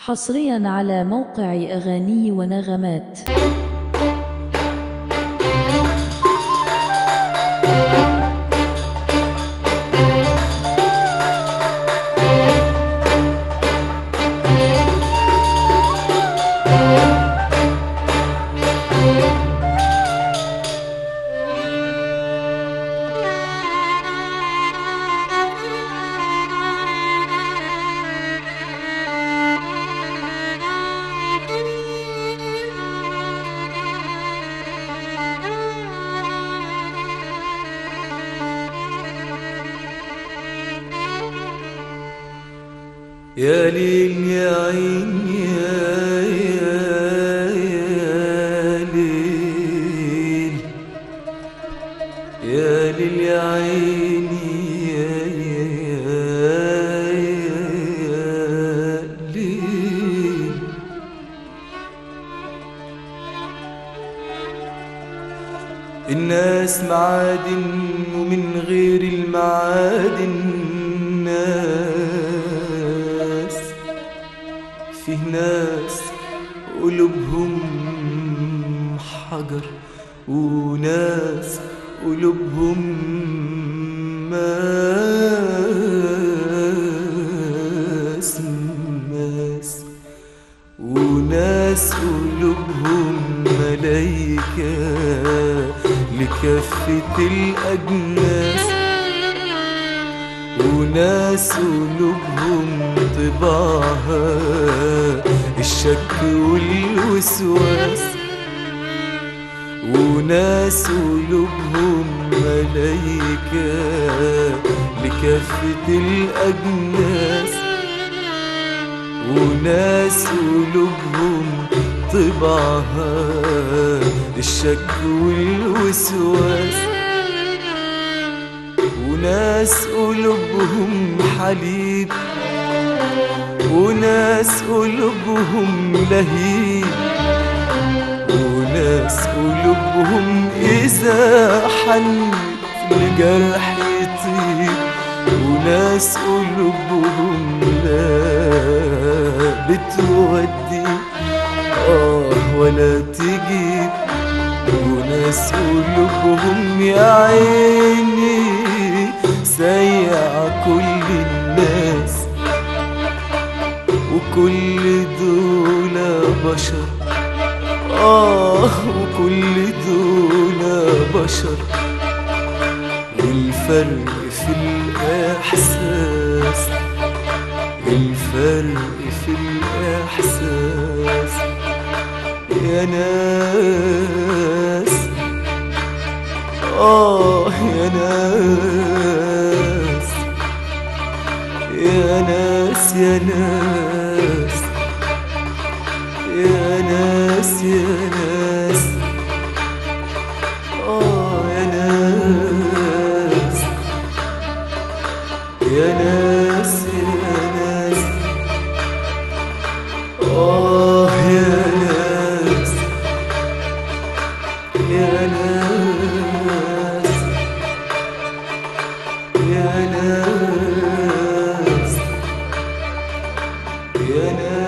حصريا على موقع أغاني ونغمات يا ليل يا عين يا يا يا ليل يا ليل يا عيني يا يا يا يا ليل الناس معادن ومن غير المعادن ناس فيه ناس قلوبهم حجر وناس قلوبهم ماس ماس وناس قلوبهم ملايكة لكافة الأجناس وناس قلوبهم طباعها الشك والوسواس وناس قلوبهم ملايكة لكافة الأجناس وناس قلوبهم طباعها الشك والوسواس وناس قلوبهم حليب وناس قلوبهم لهيب وناس قلوبهم إذا حن الجرح يطيب وناس قلوبهم لا بتودي آه ولا تجيب وناس قلوبهم يا عيني سيع كل الناس وكل دول بشر آه وكل دول بشر والفرق في الإحساس الفرق في الإحساس يا ناس آه يا ناس يا ناس يا ناس يا ناس يا ناس آه يا ناس يا ناس يا ناس آه يا ناس يا ناس يا ناس يا ناس